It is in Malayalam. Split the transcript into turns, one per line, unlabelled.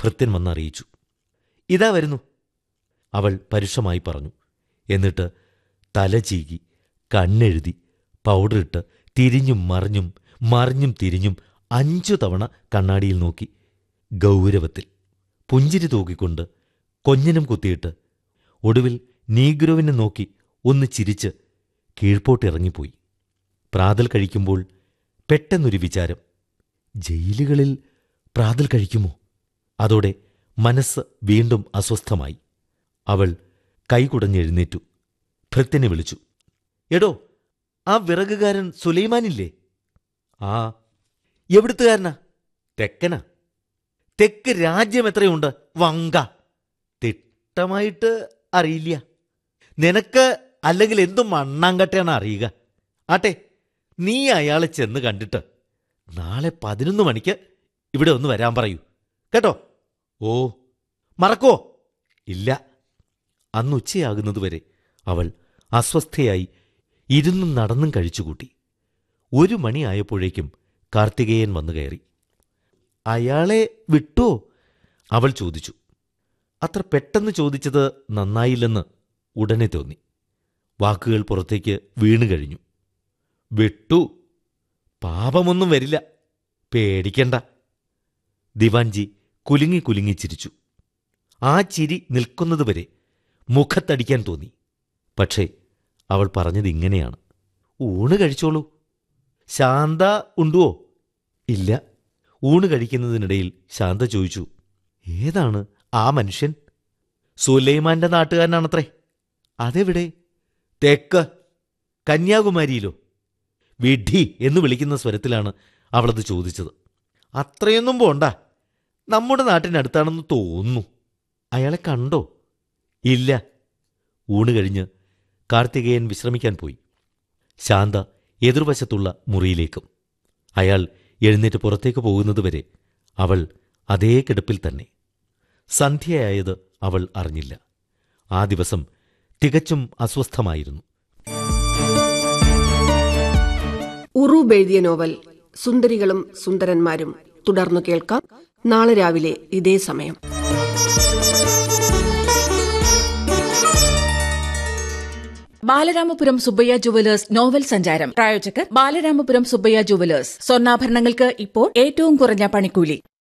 ഭൃത്യൻ വന്നറിയിച്ചു ഇതാ വരുന്നു അവൾ പരുഷമായി പറഞ്ഞു എന്നിട്ട് തല ചീകി കണ്ണെഴുതി പൗഡറിട്ട് തിരിഞ്ഞും മറിഞ്ഞും മറിഞ്ഞും തിരിഞ്ഞും അഞ്ചു തവണ കണ്ണാടിയിൽ നോക്കി ഗൗരവത്തിൽ പുഞ്ചിരി തൂക്കിക്കൊണ്ട് കൊഞ്ഞനം കുത്തിയിട്ട് ഒടുവിൽ നീഗ്രോവിനെ നോക്കി ഒന്ന് ചിരിച്ച് കീഴ്പോട്ടിറങ്ങിപ്പോയി പ്രാതൽ കഴിക്കുമ്പോൾ പെട്ടെന്നൊരു വിചാരം ജയിലുകളിൽ പ്രാതൽ കഴിക്കുമോ അതോടെ മനസ്സ് വീണ്ടും അസ്വസ്ഥമായി അവൾ കൈകുടഞ്ഞെഴുന്നേറ്റു ഭൃത്യനെ വിളിച്ചു എടോ ആ വിറകുകാരൻ സുലൈമാനില്ലേ ആ എവിടുത്തുകാരനാ തെക്കനാ തെക്ക് രാജ്യം എത്രയുണ്ട് വങ്ക തിട്ടമായിട്ട് അറിയില്ല നിനക്ക് അല്ലെങ്കിൽ എന്തും മണ്ണാങ്കട്ടയാണ് അറിയുക ആട്ടെ നീ അയാളെ ചെന്ന് കണ്ടിട്ട് നാളെ പതിനൊന്ന് മണിക്ക് ഇവിടെ ഒന്ന് വരാൻ പറയൂ കേട്ടോ ഓ മറക്കോ ഇല്ല അന്ന് ഉച്ചയാകുന്നതുവരെ അവൾ അസ്വസ്ഥയായി ഇരുന്നും നടന്നും കഴിച്ചുകൂട്ടി ഒരു മണിയായപ്പോഴേക്കും കാർത്തികേയൻ വന്നു കയറി അയാളെ വിട്ടോ അവൾ ചോദിച്ചു അത്ര പെട്ടെന്ന് ചോദിച്ചത് നന്നായില്ലെന്ന് ഉടനെ തോന്നി വാക്കുകൾ പുറത്തേക്ക് വീണു കഴിഞ്ഞു വിട്ടു പാപമൊന്നും വരില്ല പേടിക്കണ്ട ദിവാൻജി കുലുങ്ങി കുലുങ്ങി ചിരിച്ചു ആ ചിരി നിൽക്കുന്നതുവരെ മുഖത്തടിക്കാൻ തോന്നി പക്ഷേ അവൾ പറഞ്ഞത് ഇങ്ങനെയാണ് ഊണ് കഴിച്ചോളൂ ശാന്ത ഉണ്ടുവോ ഇല്ല ഊണ് കഴിക്കുന്നതിനിടയിൽ ശാന്ത ചോദിച്ചു ഏതാണ് ആ മനുഷ്യൻ സുലൈമാന്റെ നാട്ടുകാരനാണത്രേ അതെവിടെ തെക്ക് കന്യാകുമാരിയിലോ വിഡി എന്ന് വിളിക്കുന്ന സ്വരത്തിലാണ് അവളത് ചോദിച്ചത് അത്രയൊന്നും പോണ്ട നമ്മുടെ നാട്ടിനടുത്താണെന്ന് തോന്നുന്നു അയാളെ കണ്ടോ ഇല്ല ഊണ് കഴിഞ്ഞ് കാർത്തികേയൻ വിശ്രമിക്കാൻ പോയി ശാന്ത എതിർവശത്തുള്ള മുറിയിലേക്കും അയാൾ എഴുന്നേറ്റ് പുറത്തേക്ക് പോകുന്നതുവരെ അവൾ അതേ കിടപ്പിൽ തന്നെ സന്ധ്യയായത് അവൾ അറിഞ്ഞില്ല ആ ദിവസം തികച്ചും അസ്വസ്ഥമായിരുന്നു
ഉറൂബ് എഴുതിയ നോവൽ സുന്ദരികളും സുന്ദരന്മാരും തുടർന്നു കേൾക്കാം നാളെ രാവിലെ ഇതേ സമയം
ബാലരാമപുരം സുബ്ബയ്യ ജുവലേഴ്സ് നോവൽ സഞ്ചാരം പ്രായോജകർ ബാലരാമപുരം സുബ്ബയ്യ ജുവലേഴ്സ് സ്വർണ്ണാഭരണങ്ങൾക്ക് ഇപ്പോൾ ഏറ്റവും കുറഞ്ഞ പണിക്കൂലി